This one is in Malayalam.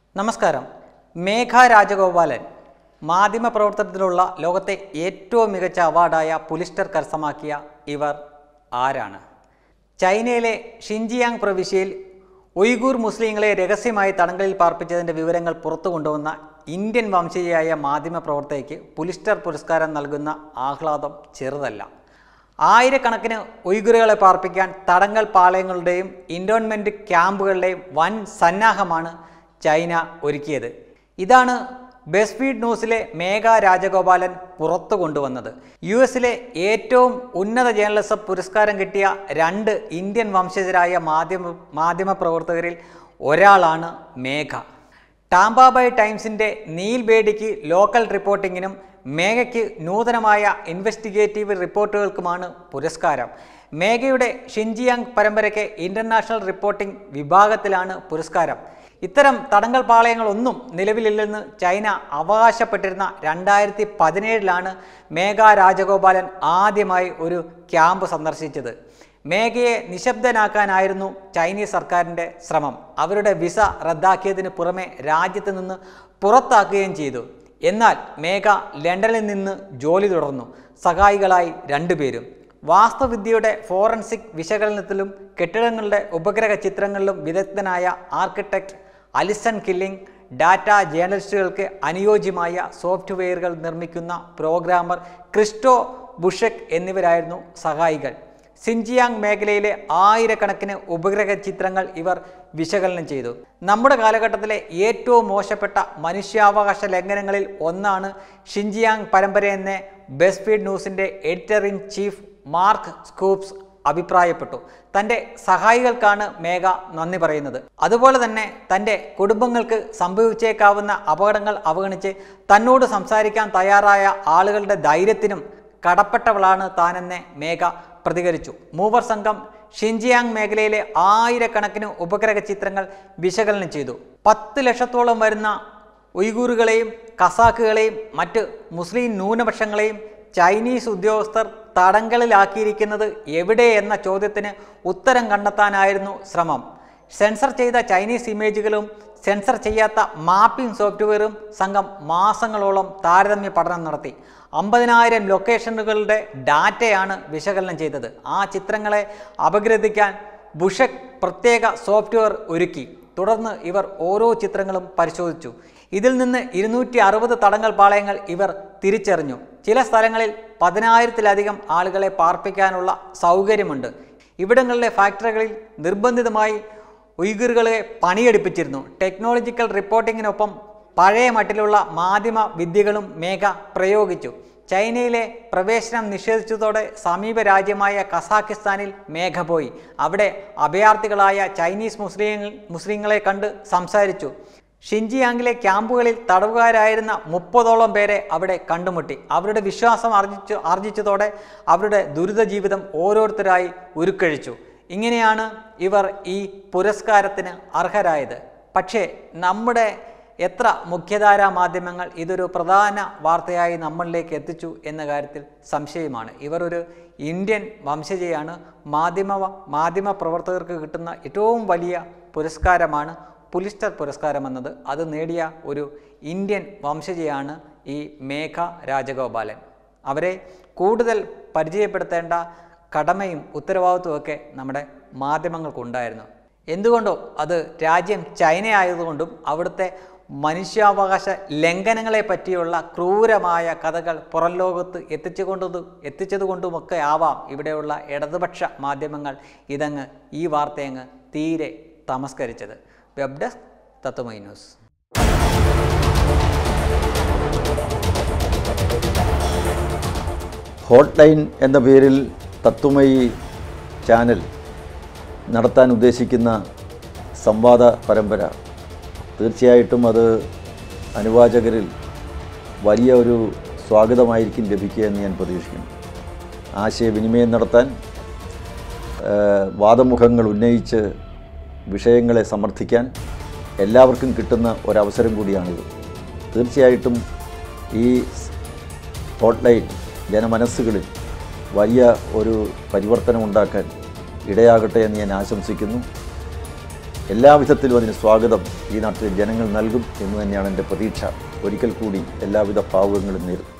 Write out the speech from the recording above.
നമസ്കാരം മേഘ രാജഗോപാലൻ മാധ്യമപ്രവർത്തനത്തിലുള്ള ലോകത്തെ ഏറ്റവും മികച്ച അവാർഡായ പുലിസ്റ്റർ കരസ്ഥമാക്കിയ ഇവർ ആരാണ് ചൈനയിലെ ഷിൻജിയാങ് പ്രവിശ്യയിൽ ഉയ്ഗൂർ മുസ്ലിങ്ങളെ രഹസ്യമായി തടങ്കലിൽ പാർപ്പിച്ചതിൻ്റെ വിവരങ്ങൾ പുറത്തു കൊണ്ടുവന്ന ഇന്ത്യൻ വംശീയയായ മാധ്യമപ്രവർത്തകയ്ക്ക് പുലിസ്റ്റർ പുരസ്കാരം നൽകുന്ന ആഹ്ലാദം ചെറുതല്ല ആയിരക്കണക്കിന് ഉയ്ഗുറുകളെ പാർപ്പിക്കാൻ തടങ്കൽ പാളയങ്ങളുടെയും ഇൻഡോൺമെൻറ്റ് ക്യാമ്പുകളുടെയും വൻ സന്നാഹമാണ് ചൈന ഒരുക്കിയത് ഇതാണ് ബെസ്ഫീഡ് ന്യൂസിലെ മേഘ രാജഗോപാലൻ പുറത്തു കൊണ്ടുവന്നത് യു എസിലെ ഏറ്റവും ഉന്നത ജേർണലിസം പുരസ്കാരം കിട്ടിയ രണ്ട് ഇന്ത്യൻ വംശജരായ മാധ്യമ മാധ്യമപ്രവർത്തകരിൽ ഒരാളാണ് മേഘ ടാംബാബൈ ടൈംസിൻ്റെ നീൽ ബേഡിക്ക് ലോക്കൽ റിപ്പോർട്ടിങ്ങിനും മേഘയ്ക്ക് നൂതനമായ ഇൻവെസ്റ്റിഗേറ്റീവ് റിപ്പോർട്ടുകൾക്കുമാണ് പുരസ്കാരം മേഘയുടെ ഷിൻജിയാങ് പരമ്പരയ്ക്ക് ഇൻ്റർനാഷണൽ റിപ്പോർട്ടിംഗ് വിഭാഗത്തിലാണ് പുരസ്കാരം ഇത്തരം തടങ്കൽ പാളയങ്ങളൊന്നും നിലവിലില്ലെന്ന് ചൈന അവകാശപ്പെട്ടിരുന്ന രണ്ടായിരത്തി പതിനേഴിലാണ് മേഘ രാജഗോപാലൻ ആദ്യമായി ഒരു ക്യാമ്പ് സന്ദർശിച്ചത് മേഘയെ നിശബ്ദനാക്കാനായിരുന്നു ചൈനീസ് സർക്കാരിൻ്റെ ശ്രമം അവരുടെ വിസ റദ്ദാക്കിയതിന് പുറമെ രാജ്യത്ത് നിന്ന് പുറത്താക്കുകയും ചെയ്തു എന്നാൽ മേഘ ലണ്ടനിൽ നിന്ന് ജോലി തുടർന്നു സഹായികളായി രണ്ടുപേരും വാസ്തുവിദ്യയുടെ ഫോറൻസിക് വിശകലനത്തിലും കെട്ടിടങ്ങളുടെ ഉപഗ്രഹ ചിത്രങ്ങളിലും വിദഗ്ധനായ ആർക്കിടെക്ട് അലിസൺ കില്ലിംഗ് ഡാറ്റ ജേർണലിസ്റ്റുകൾക്ക് അനുയോജ്യമായ സോഫ്റ്റ്വെയറുകൾ നിർമ്മിക്കുന്ന പ്രോഗ്രാമർ ക്രിസ്റ്റോ ബുഷക് എന്നിവരായിരുന്നു സഹായികൾ സിൻജിയാങ് മേഖലയിലെ ആയിരക്കണക്കിന് ഉപഗ്രഹ ചിത്രങ്ങൾ ഇവർ വിശകലനം ചെയ്തു നമ്മുടെ കാലഘട്ടത്തിലെ ഏറ്റവും മോശപ്പെട്ട മനുഷ്യാവകാശ ലംഘനങ്ങളിൽ ഒന്നാണ് ഷിൻജിയാങ് പരമ്പരയെന്ന് ബെസ്ഫീഡ് ന്യൂസിൻ്റെ editor in chief Mark Schoofs അഭിപ്രായപ്പെട്ടു തൻ്റെ സഹായികൾക്കാണ് മേഘ നന്ദി പറയുന്നത് അതുപോലെ തന്നെ തൻ്റെ കുടുംബങ്ങൾക്ക് സംഭവിച്ചേക്കാവുന്ന അപകടങ്ങൾ അവഗണിച്ച് തന്നോട് സംസാരിക്കാൻ തയ്യാറായ ആളുകളുടെ ധൈര്യത്തിനും കടപ്പെട്ടവളാണ് താനെന്ന് മേഘ പ്രതികരിച്ചു മൂവർ സംഘം ഷിൻജിയാങ് മേഖലയിലെ ആയിരക്കണക്കിന് ഉപഗ്രഹ ചിത്രങ്ങൾ വിശകലനം ചെയ്തു പത്ത് ലക്ഷത്തോളം വരുന്ന ഉയ്ഗൂറുകളെയും കസാക്കുകളെയും മറ്റ് മുസ്ലിം ന്യൂനപക്ഷങ്ങളെയും ചൈനീസ് ഉദ്യോഗസ്ഥർ തടങ്കലിലാക്കിയിരിക്കുന്നത് എവിടെ എന്ന ചോദ്യത്തിന് ഉത്തരം കണ്ടെത്താനായിരുന്നു ശ്രമം സെൻസർ ചെയ്ത ചൈനീസ് ഇമേജുകളും സെൻസർ ചെയ്യാത്ത മാപ്പിംഗ് സോഫ്റ്റ്വെയറും സംഘം മാസങ്ങളോളം താരതമ്യ പഠനം നടത്തി അമ്പതിനായിരം ലൊക്കേഷനുകളുടെ ഡാറ്റയാണ് വിശകലനം ചെയ്തത് ആ ചിത്രങ്ങളെ അപഗ്രഥിക്കാൻ ബുഷക് പ്രത്യേക സോഫ്റ്റ്വെയർ ഒരുക്കി തുടർന്ന് ഇവർ ഓരോ ചിത്രങ്ങളും പരിശോധിച്ചു ഇതിൽ നിന്ന് ഇരുന്നൂറ്റി അറുപത് തടങ്കൽ പാളയങ്ങൾ ഇവർ തിരിച്ചറിഞ്ഞു ചില സ്ഥലങ്ങളിൽ പതിനായിരത്തിലധികം ആളുകളെ പാർപ്പിക്കാനുള്ള സൗകര്യമുണ്ട് ഇവിടങ്ങളിലെ ഫാക്ടറികളിൽ നിർബന്ധിതമായി ഉയ്ഗുറുകളെ പണിയെടുപ്പിച്ചിരുന്നു ടെക്നോളജിക്കൽ റിപ്പോർട്ടിങ്ങിനൊപ്പം പഴയ മട്ടിലുള്ള മാധ്യമ വിദ്യകളും മേഘ പ്രയോഗിച്ചു ചൈനയിലെ പ്രവേശനം നിഷേധിച്ചതോടെ സമീപ രാജ്യമായ കസാഖിസ്ഥാനിൽ മേഘ പോയി അവിടെ അഭയാർത്ഥികളായ ചൈനീസ് മുസ്ലിം മുസ്ലിങ്ങളെ കണ്ട് സംസാരിച്ചു ഷിൻജിയാങ്ങിലെ ക്യാമ്പുകളിൽ തടവുകാരായിരുന്ന മുപ്പതോളം പേരെ അവിടെ കണ്ടുമുട്ടി അവരുടെ വിശ്വാസം ആർജിച്ചു ആർജിച്ചതോടെ അവരുടെ ദുരിത ജീവിതം ഓരോരുത്തരായി ഉരുക്കഴിച്ചു ഇങ്ങനെയാണ് ഇവർ ഈ പുരസ്കാരത്തിന് അർഹരായത് പക്ഷേ നമ്മുടെ എത്ര മുഖ്യധാരാ മാധ്യമങ്ങൾ ഇതൊരു പ്രധാന വാർത്തയായി നമ്മളിലേക്ക് എത്തിച്ചു എന്ന കാര്യത്തിൽ സംശയമാണ് ഇവർ ഒരു ഇന്ത്യൻ വംശജയാണ് മാധ്യമ മാധ്യമ പ്രവർത്തകർക്ക് കിട്ടുന്ന ഏറ്റവും വലിയ പുരസ്കാരമാണ് പുലിസ്റ്റർ പുരസ്കാരം എന്നത് അത് നേടിയ ഒരു ഇന്ത്യൻ വംശജയാണ് ഈ മേഘ രാജഗോപാലൻ അവരെ കൂടുതൽ പരിചയപ്പെടുത്തേണ്ട കടമയും ഉത്തരവാദിത്വമൊക്കെ നമ്മുടെ മാധ്യമങ്ങൾക്കുണ്ടായിരുന്നു എന്തുകൊണ്ടോ അത് രാജ്യം ചൈന ആയതുകൊണ്ടും അവിടുത്തെ മനുഷ്യാവകാശ ലംഘനങ്ങളെ പറ്റിയുള്ള ക്രൂരമായ കഥകൾ പുറം ലോകത്ത് എത്തിച്ചുകൊണ്ടത് എത്തിച്ചതുകൊണ്ടുമൊക്കെ ആവാം ഇവിടെയുള്ള ഇടതുപക്ഷ മാധ്യമങ്ങൾ ഇതങ്ങ് ഈ വാർത്തയങ്ങ് തീരെ തമസ്കരിച്ചത് web desk Tatwamayi news hotline എന്ന പേരിൽ തത്വമയി ചാനൽ നടത്താൻ ഉദ്ദേശിക്കുന്ന സംവാദ പരമ്പര തീർച്ചയായിട്ടും അത് അനുവാചകരിൽ വലിയ ഒരു സ്വാഗതമായിരിക്കും ലഭിക്കുക എന്ന് ഞാൻ പ്രതീക്ഷിക്കുന്നു ആശയവിനിമയം നടത്താൻ ആ, വാദമുഖങ്ങൾ ഉന്നയിച്ച് വിഷയങ്ങളെ സമർത്ഥിക്കാൻ എല്ലാവർക്കും കിട്ടുന്ന ഒരവസരം കൂടിയാണിത് തീർച്ചയായിട്ടും ഈ ഹോട്ട്ലൈൻ ജനമനസ്സുകളിൽ വലിയ ഒരു പരിവർത്തനം ഉണ്ടാക്കാൻ ഇടയാകട്ടെ എന്ന് ഞാൻ ആശംസിക്കുന്നു എല്ലാവിധത്തിലും അതിന് സ്വാഗതം ഈ നാട്ടിലെ ജനങ്ങൾ നൽകും എന്ന് തന്നെയാണ് എൻ്റെ പ്രതീക്ഷ ഒരിക്കൽ കൂടി എല്ലാവിധ ഭാവുകങ്ങളും നേരുന്നു